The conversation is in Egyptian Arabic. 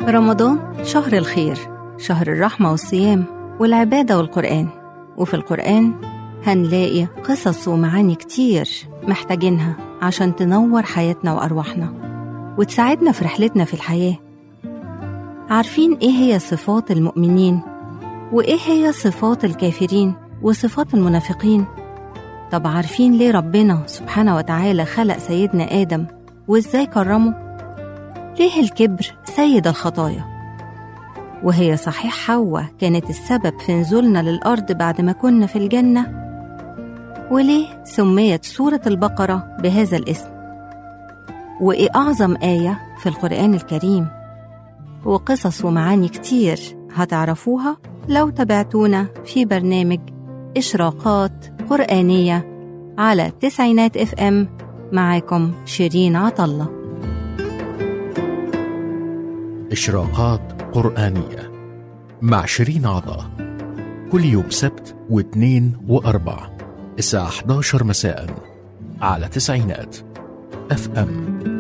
رمضان شهر الخير شهر الرحمة والصيام والعبادة والقرآن وفي القرآن هنلاقي قصص ومعاني كتير محتاجينها عشان تنور حياتنا وأرواحنا وتساعدنا في رحلتنا في الحياة عارفين إيه هي صفات المؤمنين وإيه هي صفات الكافرين وصفات المنافقين طب عارفين ليه ربنا سبحانه وتعالى خلق سيدنا آدم وإزاي كرمه ليه الكبر سيد الخطايا وهي صحيح حواء كانت السبب في نزولنا للأرض بعد ما كنا في الجنة وليه سميت سورة البقرة بهذا الاسم وإيه أعظم آية في القرآن الكريم وقصص ومعاني كتير هتعرفوها لو تابعتونا في برنامج إشراقات قرآنية على تسعينات اف ام معاكم شيرين عطله إشراقات قرآنية مع شيرين عطا كل يوم سبت واثنين وأربع الساعة 11 مساء على تسعينات اف ام